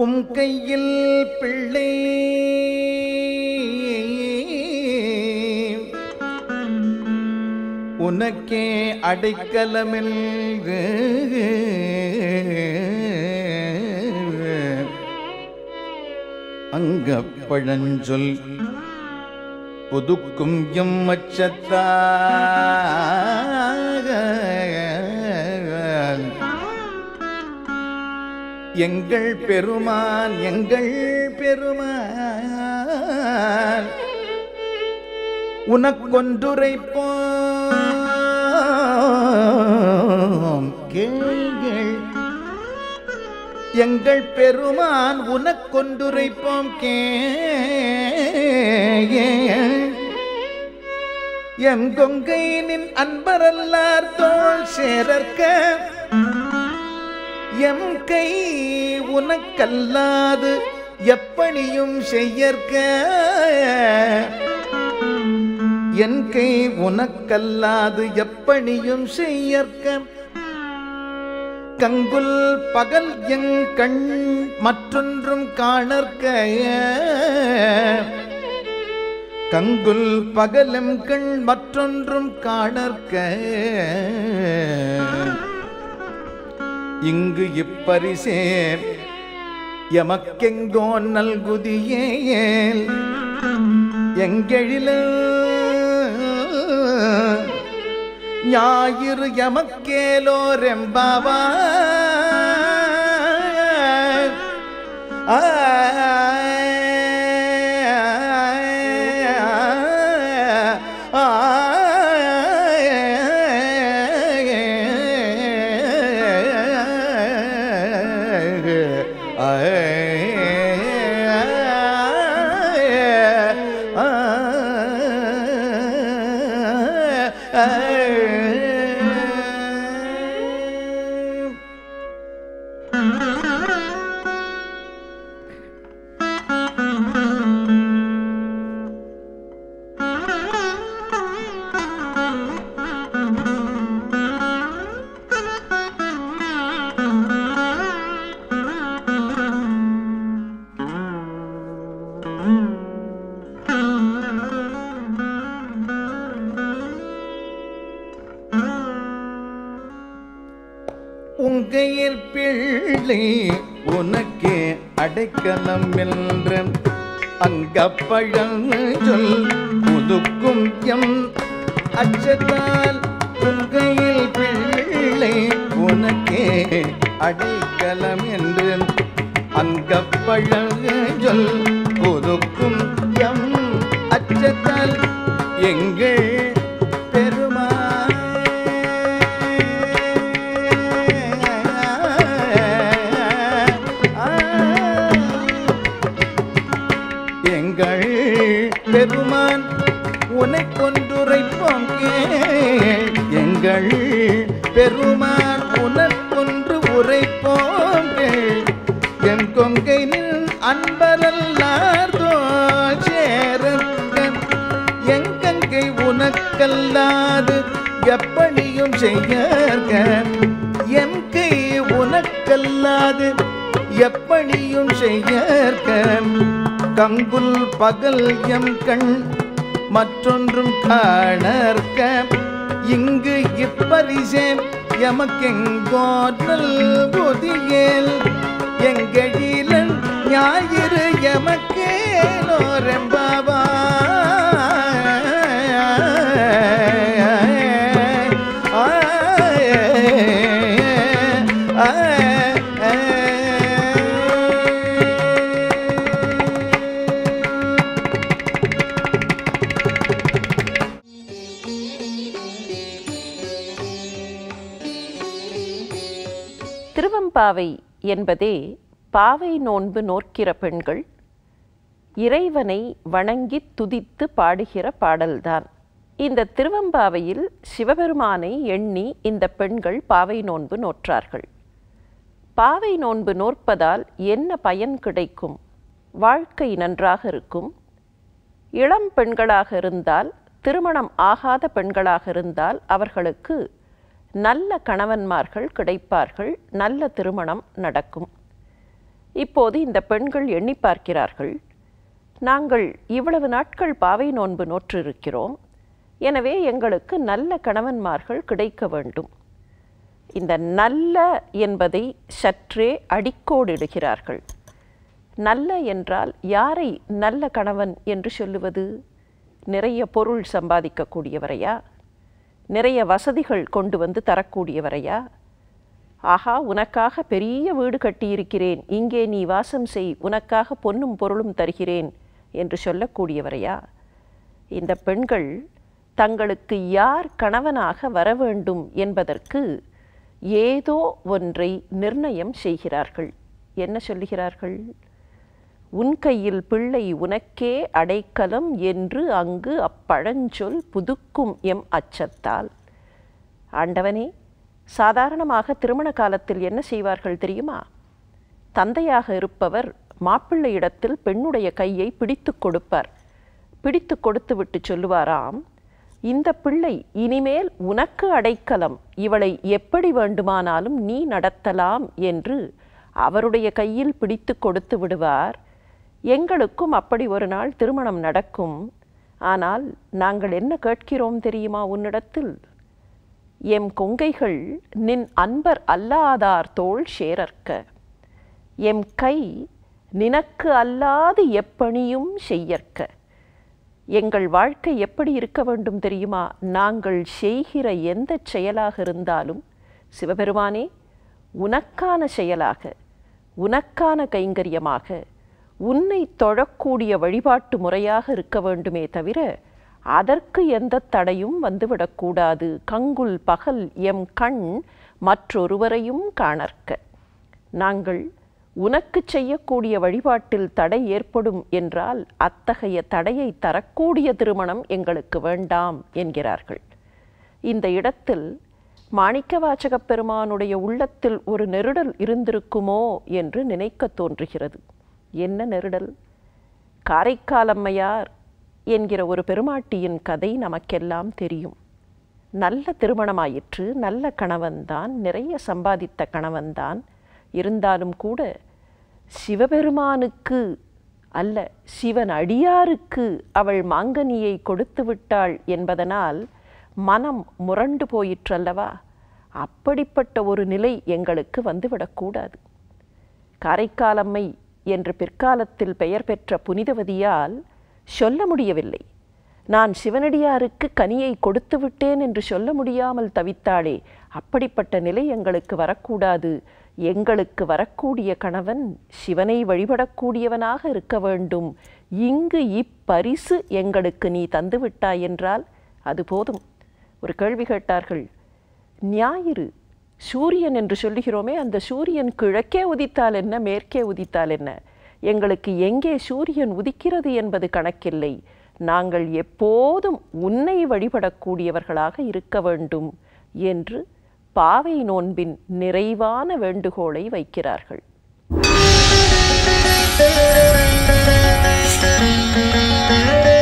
உம் கையில் பிள்ளை உனக்கே அடைக்கலமென்று அங்க பழஞ்சொல் புதுக்கும் எம் அச்சத்தாக எங்கள் பெருமான் எங்கள் பெருமான் உனக்கொன்றுரைப்போம் கேள்கள் எங்கள் பெருமான் உனக்கொன்றுரைப்போம் கே எம் கொங்கை நின் அன்பரல்லார் தோள் சேரற்க எம் கை உனக்கல்லாது எப்பணியும் செய்யற்க என் கை உனக்கல்லாது எப்பணியும் செய்யற்க கங்குல் பகல் எங் கண் மற்றொன்றும் காணற்க கங்குல் பகலம் கண் மற்றொன்றும் காணற்க இங்கு இப்பரிசே எமக்கெங்கோன் நல்குதியேல் எங்கெழில ஞாயிறு எமக்கேலோரெம்பாவா உங்கையில் பிள்ளை உனக்கே அடைக்கலம் என்ற அங்கப்பழஞ்சொல் புதுக்கும் எம் அச்சத்தால் உங்கையில் பிள்ளை உனக்கே அடைக்கலம் என்று அங்கப்பழஞ்சொல் புதுக்கும் எம் அச்சத்தால் எங்கள் எங்கள் பெருமான் உனை கொன்றுரைப்போம் கேள் எங்கள் பெருமான் உனக்கொன்று உரைப்போம் கேள் என் கொங்கை நின் அன்பரல்லார் சேரன் எங்கங்கை உனக்கல்லாது எப்படியும் செய்யற்க என் கை உனக்கல்லாது எப்படியும் செய்யற்க கங்குல் பகல் எம் கண் மற்றொன்றும் காணற்க இங்கு இப்பரிசே எமக்கெங்கோற்றல் புதியேல் எங்கழிலன் ஞாயிறு எமக்கேலோரெம்பாவா திருவம்பாவை என்பதே பாவை நோன்பு நோக்கிற பெண்கள் இறைவனை வணங்கி துதித்து பாடுகிற பாடல்தான் இந்த திருவம்பாவையில் சிவபெருமானை எண்ணி இந்த பெண்கள் பாவை நோன்பு நோற்றார்கள் பாவை நோன்பு நோற்பதால் என்ன பயன் கிடைக்கும் வாழ்க்கை நன்றாக இருக்கும் இளம் பெண்களாக இருந்தால் திருமணம் ஆகாத பெண்களாக இருந்தால் அவர்களுக்கு நல்ல கணவன்மார்கள் கிடைப்பார்கள் நல்ல திருமணம் நடக்கும் இப்போது இந்த பெண்கள் எண்ணி பார்க்கிறார்கள் நாங்கள் இவ்வளவு நாட்கள் பாவை நோன்பு நோற்றிருக்கிறோம் எனவே எங்களுக்கு நல்ல கணவன்மார்கள் கிடைக்க வேண்டும் இந்த நல்ல என்பதை சற்றே அடிக்கோடிடுகிறார்கள் நல்ல என்றால் யாரை நல்ல கணவன் என்று சொல்லுவது நிறைய பொருள் சம்பாதிக்கக்கூடியவரையா நிறைய வசதிகள் கொண்டு வந்து தரக்கூடியவரையா ஆஹா உனக்காக பெரிய வீடு கட்டியிருக்கிறேன் இங்கே நீ வாசம் செய் உனக்காக பொன்னும் பொருளும் தருகிறேன் என்று சொல்லக்கூடியவரையா இந்த பெண்கள் தங்களுக்கு யார் கணவனாக வர வேண்டும் என்பதற்கு ஏதோ ஒன்றை நிர்ணயம் செய்கிறார்கள் என்ன சொல்லுகிறார்கள் உன் கையில் பிள்ளை உனக்கே அடைக்கலம் என்று அங்கு அப்பழஞ்சொல் புதுக்கும் எம் அச்சத்தால் ஆண்டவனே சாதாரணமாக திருமண காலத்தில் என்ன செய்வார்கள் தெரியுமா தந்தையாக இருப்பவர் மாப்பிள்ளையிடத்தில் பெண்ணுடைய கையை பிடித்து கொடுப்பார் பிடித்து கொடுத்து விட்டு சொல்லுவாராம் இந்த பிள்ளை இனிமேல் உனக்கு அடைக்கலம் இவளை எப்படி வேண்டுமானாலும் நீ நடத்தலாம் என்று அவருடைய கையில் பிடித்து கொடுத்து விடுவார் எங்களுக்கும் அப்படி ஒரு நாள் திருமணம் நடக்கும் ஆனால் நாங்கள் என்ன கேட்கிறோம் தெரியுமா உன்னிடத்தில் எம் கொங்கைகள் நின் அன்பர் அல்லாதார் தோள் சேரற்க எம் கை நினக்கு அல்லாது எப்பணியும் செய்யற்க எங்கள் வாழ்க்கை எப்படி இருக்க வேண்டும் தெரியுமா நாங்கள் செய்கிற எந்த செயலாக இருந்தாலும் சிவபெருமானே உனக்கான செயலாக உனக்கான கைங்கரியமாக உன்னை தொழக்கூடிய வழிபாட்டு முறையாக இருக்க வேண்டுமே தவிர அதற்கு எந்த தடையும் வந்துவிடக்கூடாது கங்குல் பகல் எம் கண் மற்றொருவரையும் காணற்க நாங்கள் உனக்கு செய்யக்கூடிய வழிபாட்டில் தடை ஏற்படும் என்றால் அத்தகைய தடையை தரக்கூடிய திருமணம் எங்களுக்கு வேண்டாம் என்கிறார்கள் இந்த இடத்தில் மாணிக்கவாசகப் பெருமானுடைய உள்ளத்தில் ஒரு நெருடல் இருந்திருக்குமோ என்று நினைக்க தோன்றுகிறது என்ன நெருடல் காரைக்காலம்மையார் என்கிற ஒரு பெருமாட்டியின் கதை நமக்கெல்லாம் தெரியும் நல்ல திருமணமாயிற்று நல்ல கணவன்தான் நிறைய சம்பாதித்த கணவன்தான் இருந்தாலும் கூட சிவபெருமானுக்கு அல்ல சிவன் அடியாருக்கு அவள் மாங்கனியை கொடுத்து விட்டாள் என்பதனால் மனம் முரண்டு போயிற்றல்லவா அப்படிப்பட்ட ஒரு நிலை எங்களுக்கு வந்துவிடக்கூடாது காரைக்காலம்மை என்று பிற்காலத்தில் பெயர் பெற்ற புனிதவதியால் சொல்ல முடியவில்லை நான் சிவனடியாருக்கு கனியை கொடுத்து விட்டேன் என்று சொல்ல முடியாமல் தவித்தாளே அப்படிப்பட்ட நிலை எங்களுக்கு வரக்கூடாது எங்களுக்கு வரக்கூடிய கணவன் சிவனை வழிபடக்கூடியவனாக இருக்க வேண்டும் இங்கு இப்பரிசு எங்களுக்கு நீ தந்துவிட்டாய் என்றால் அது போதும் ஒரு கேள்வி கேட்டார்கள் ஞாயிறு சூரியன் என்று சொல்லுகிறோமே அந்த சூரியன் கிழக்கே உதித்தால் என்ன மேற்கே உதித்தால் என்ன எங்களுக்கு எங்கே சூரியன் உதிக்கிறது என்பது கணக்கில்லை நாங்கள் எப்போதும் உன்னை வழிபடக்கூடியவர்களாக இருக்க வேண்டும் என்று பாவை நோன்பின் நிறைவான வேண்டுகோளை வைக்கிறார்கள் Thank you.